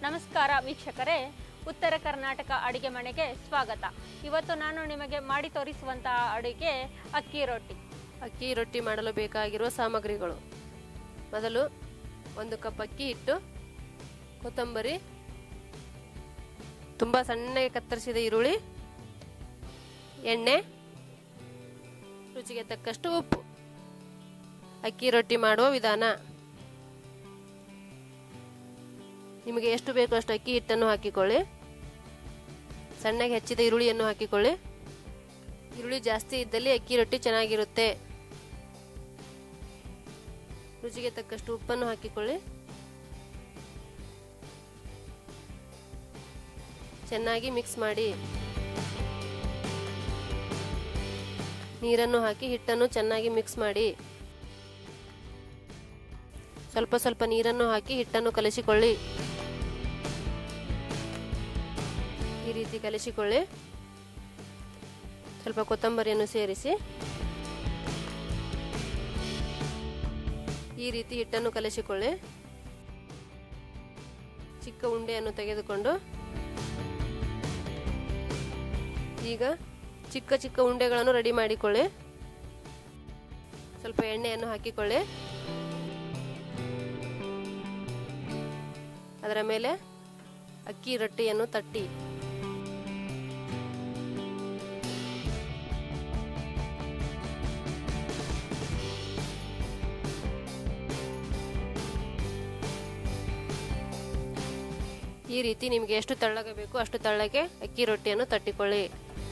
ನಮಸ್ಕಾರ ವೀಕ್ಷಕರೇ ಉತ್ತರ ಕರ್ನಾಟಕ ಅಡಿಗೆ ಮನೆಗೆ ಸ್ವಾಗತ ಇವತ್ತು ನಾನು ನಿಮಗೆ ಮಾಡಿ ತೋರಿಸುವಂತಹ ಅಡುಗೆ ಅಕ್ಕಿ ರೊಟ್ಟಿ ಅಕ್ಕಿ ರೊಟ್ಟಿ ಮಾಡಲು ಬೇಕಾಗಿರುವ ಸಾಮಗ್ರಿಗಳು ಮೊದಲು ಒಂದು ಕಪ್ ಅಕ್ಕಿ ಹಿಟ್ಟು ಕೊತ್ತಂಬರಿ ತುಂಬ ಸಣ್ಣಗೆ ಕತ್ತರಿಸಿದ ಈರುಳ್ಳಿ ಎಣ್ಣೆ ರುಚಿಗೆ ತಕ್ಕಷ್ಟು ಉಪ್ಪು ಅಕ್ಕಿ ರೊಟ್ಟಿ ಮಾಡುವ ವಿಧಾನ ನಿಮಗೆ ಎಷ್ಟು ಬೇಕು ಅಷ್ಟು ಅಕ್ಕಿ ಹಿಟ್ಟನ್ನು ಹಾಕಿಕೊಳ್ಳಿ ಸಣ್ಣಗೆ ಹೆಚ್ಚಿದ ಈರುಳ್ಳಿಯನ್ನು ಹಾಕಿಕೊಳ್ಳಿ ಈರುಳ್ಳಿ ಜಾಸ್ತಿ ಇದ್ದಲ್ಲಿ ಅಕ್ಕಿ ರೊಟ್ಟಿ ಚೆನ್ನಾಗಿರುತ್ತೆ ರುಚಿಗೆ ತಕ್ಕಷ್ಟು ಉಪ್ಪನ್ನು ಹಾಕಿಕೊಳ್ಳಿ ಚೆನ್ನಾಗಿ ಮಿಕ್ಸ್ ಮಾಡಿ ನೀರನ್ನು ಹಾಕಿ ಹಿಟ್ಟನ್ನು ಚೆನ್ನಾಗಿ ಮಿಕ್ಸ್ ಮಾಡಿ ಸ್ವಲ್ಪ ಸ್ವಲ್ಪ ನೀರನ್ನು ಹಾಕಿ ಹಿಟ್ಟನ್ನು ಕಲಿಸಿಕೊಳ್ಳಿ ಈ ರೀತಿ ಕಲಿಸಿಕೊಳ್ಳಿ ಸ್ವಲ್ಪ ಕೊತ್ತಂಬರಿಯನ್ನು ಸೇರಿಸಿ ಈ ರೀತಿ ಹಿಟ್ಟನ್ನು ಕಲಿಸಿಕೊಳ್ಳಿ ಚಿಕ್ಕ ಉಂಡೆಯನ್ನು ತೆಗೆದುಕೊಂಡು ಈಗ ಚಿಕ್ಕ ಚಿಕ್ಕ ಉಂಡೆಗಳನ್ನು ರೆಡಿ ಮಾಡಿಕೊಳ್ಳಿ ಸ್ವಲ್ಪ ಎಣ್ಣೆಯನ್ನು ಹಾಕಿಕೊಳ್ಳಿ ಅದರ ಮೇಲೆ ಅಕ್ಕಿ ರೊಟ್ಟಿಯನ್ನು ತಟ್ಟಿ ಈ ರೀತಿ ನಿಮಗೆ ಎಷ್ಟು ತೆಳ್ಳಗೆ ಬೇಕು ಅಷ್ಟು ತೆಳ್ಳಗೆ ಅಕ್ಕಿ ರೊಟ್ಟಿಯನ್ನು ತಟ್ಟಿಕೊಳ್ಳಿ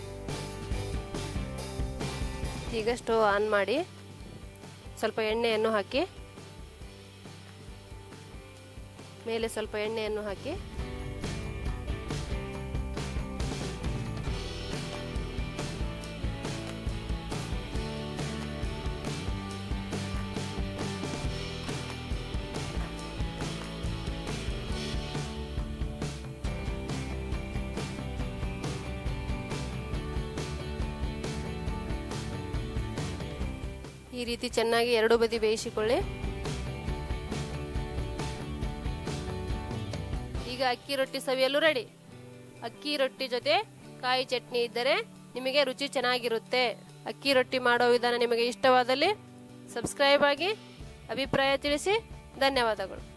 ಈಗ ಸ್ಟವ್ ಆನ್ ಮಾಡಿ ಸ್ವಲ್ಪ ಎಣ್ಣೆಯನ್ನು ಹಾಕಿ ಮೇಲೆ ಸ್ವಲ್ಪ ಎಣ್ಣೆಯನ್ನು ಹಾಕಿ ಈ ರೀತಿ ಚೆನ್ನಾಗಿ ಎರಡು ಬದಿ ಬೇಯಿಸಿಕೊಳ್ಳಿ ಈಗ ಅಕ್ಕಿ ರೊಟ್ಟಿ ಸವಿಯಲು ರೆಡಿ ಅಕ್ಕಿ ರೊಟ್ಟಿ ಜೊತೆ ಕಾಯಿ ಚಟ್ನಿ ಇದ್ದರೆ ನಿಮಗೆ ರುಚಿ ಚೆನ್ನಾಗಿರುತ್ತೆ ಅಕ್ಕಿ ರೊಟ್ಟಿ ಮಾಡೋ ವಿಧಾನ ನಿಮಗೆ ಇಷ್ಟವಾದಲ್ಲಿ ಸಬ್ಸ್ಕ್ರೈಬ್ ಆಗಿ ಅಭಿಪ್ರಾಯ ತಿಳಿಸಿ ಧನ್ಯವಾದಗಳು